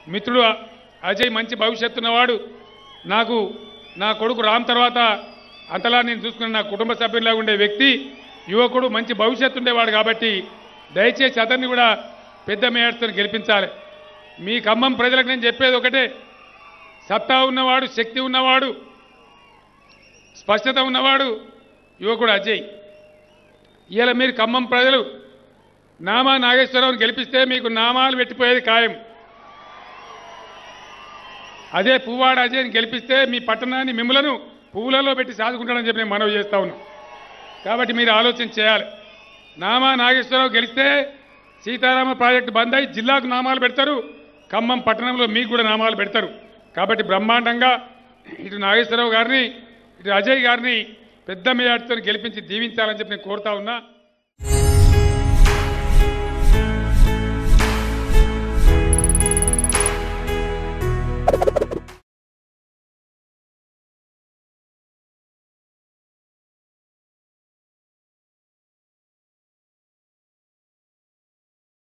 మిత్రుడు అజయ్ మంచి భవిష్యత్తు ఉన్నవాడు నాకు నా కొడుకు రామ్ తర్వాత అంతలా నేను చూసుకున్న నా కుటుంబ సభ్యునిలా ఉండే వ్యక్తి యువకుడు మంచి భవిష్యత్తు ఉండేవాడు కాబట్టి దయచేసి అతన్ని కూడా పెద్ద మేయర్తో గెలిపించాలి మీ ఖమ్మం ప్రజలకు నేను చెప్పేది ఒకటే సత్తా ఉన్నవాడు శక్తి ఉన్నవాడు స్పష్టత ఉన్నవాడు యువకుడు అజయ్ ఇవాళ మీరు ఖమ్మం ప్రజలు నామా నాగేశ్వరరావుని గెలిపిస్తే మీకు నామాలు పెట్టిపోయేది ఖాయం అదే పువ్వాడ అజయ్ని గెలిపిస్తే మీ పట్టణాన్ని మిమ్మలను పువ్వులలో పెట్టి సాదుకుంటానని చెప్పి నేను మనవి చేస్తా ఉన్నాను కాబట్టి మీరు ఆలోచన చేయాలి నామా నాగేశ్వరరావు గెలిస్తే సీతారామ ప్రాజెక్టు బంద్ అయి జిల్లాకు నామాలు పెడతారు ఖమ్మం పట్టణంలో మీకు కూడా నామాలు పెడతారు కాబట్టి బ్రహ్మాండంగా ఇటు నాగేశ్వరరావు గారిని ఇటు అజయ్ గారిని పెద్ద మేయాటితో గెలిపించి దీవించాలని చెప్పి నేను కోరుతా ఉన్నా